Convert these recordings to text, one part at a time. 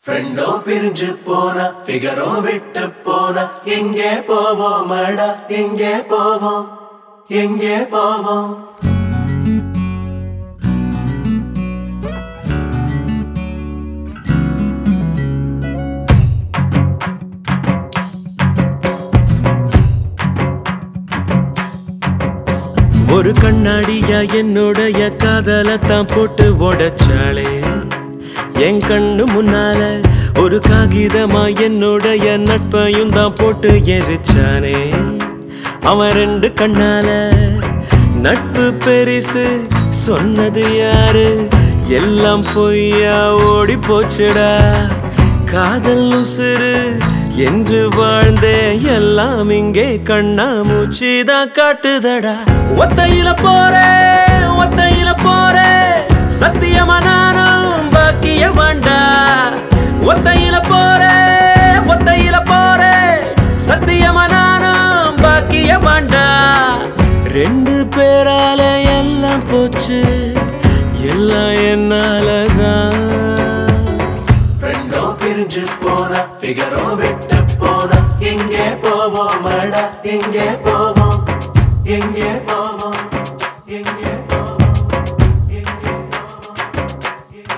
ஃப்ரெண்டோ பிரிஞ்சு போனா ஃபிகரோ விட்டு போனா எங்கே போவோமடா எங்கே போவோம் எங்கே போவோம் ஒரு கண்ணாடியா என்னுடைய காதலை தான் போட்டு உடைச்சாளே என் கண்ணு முன்னால ஒரு காகிதமா என்னுடைய நட்பையும் தான் போட்டு எரிச்சானே அவன் ரெண்டு கண்ணால நட்பு பெரிசு சொன்னது யாரு எல்லாம் பொய்யா ஓடி போச்சுடா காதல் உசுறு என்று வாழ்ந்தே எல்லாம் இங்கே கண்ணா மூச்சுதான் காட்டுதடா ஒத்தையில போறேன் ஒத்தையில போறேன் சத்தியமா நானும் பாக்கிய வேண்டா ஒத்தையில போறேன் ஒத்தையில போறேன் சத்தியமா நானும் பாக்கிய வேண்டா ரெண்டு பேரால எல்லாம் போச்சு எல்லாம் என்னாலதான் ஃப்ரெண்டோ பிரிஞ்சு போனா ஃபிகரோ விட்டு போனா எங்கே போவோமடா எங்கே போவோம் எங்கே போவோம் எங்கே போவோம் எங்கே போவோம்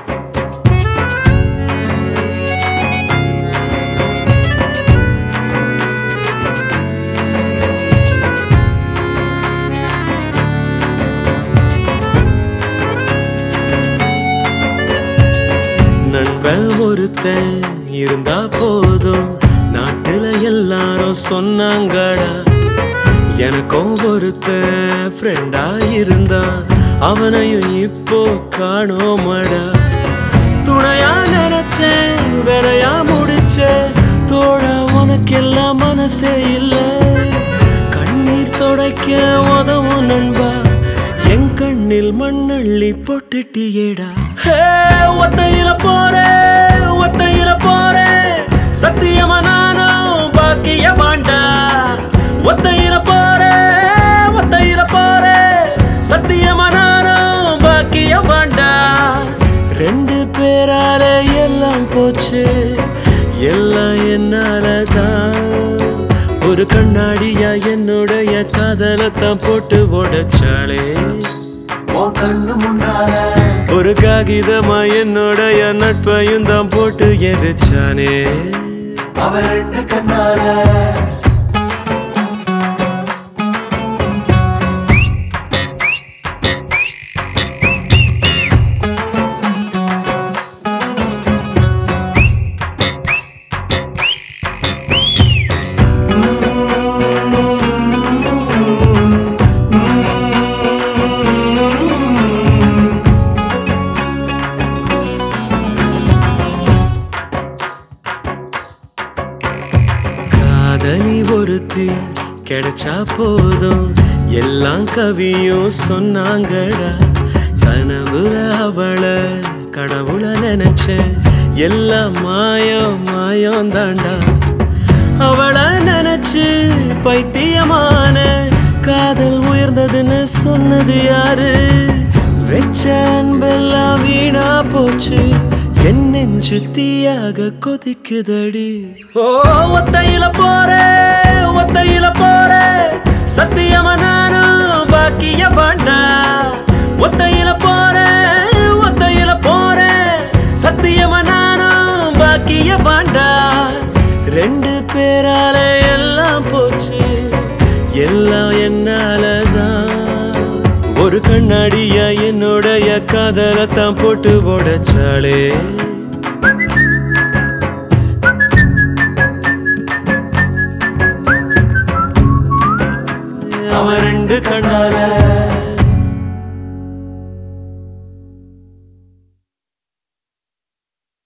நண்பன் ஒருத்தன் இருந்தா போதும் நாட்டுல எல்லாரும் சொன்னாங்கடா எனக்கும் ஒருத்தன் ஃப்ரெண்டா இருந்தான் அவனையும் இப்போ காணோமடா துணையா நினைச்சேன் வேலையா முடிச்சேன் தோழ உனக்கெல்லாம் மனசே இல்ல கண்ணீர் துடைக்க உதவும் நண்பா என் கண்ணில் மண்ணள்ளி போட்டுட்டியேடா ஹே, ஒத்தையில போறேன் ஒத்தையில போறேன் சத்தியமா நானும் பாக்கிய மாண்டா ஒத்தையில போறேன் ஒத்தையில போறேன் சத்தியமா நானும் பாக்கிய மாண்டா ரெண்டு பேரால எல்லாம் போச்சு எல்லாம் என்னாலதான் ஒரு கண்ணாடியா என்னுடைய காதலை தான் போட்டு உடைச்சாளே உன் கண்ணு முன்னால ஒரு காகிதமா என்னுடைய நட்பையும் தான் போட்டு எரிச்சானே அவ ரெண்டு கண்ணால காதலி ஒருத்தி கிடைச்சா போதும் எல்லாம் கவியும் சொன்னாங்கடா கனவுல அவளை கடவுள நினைச்சேன் எல்லாம் மாயம் மாயம் தாண்டா அவளை நினைச்சு பைத்தியமான காதல் உயர்ந்ததுன்னு சொன்னது யாரு வெச்ச அன்பெல்லாம் வீணா போச்சு என் நெஞ்சு தீயாக கொதிக்குதடி ஓ ஒத்தையில போறேன் ஒத்தையில போறேன் சத்தியமா நானும் பாக்கிய பாண்டா ஒத்தையில போறேன் ஒத்தையில போறேன் சத்தியமா நானும் பாக்கிய பாண்டா ரெண்டு பேரால எல்லாம் போச்சு எல்லாம் என்னாலதான் ஒரு கண்ணாடியா என்னுடைய காதலை தான் போட்டு உடைச்சாளே அவன் ரெண்டு கண்ணால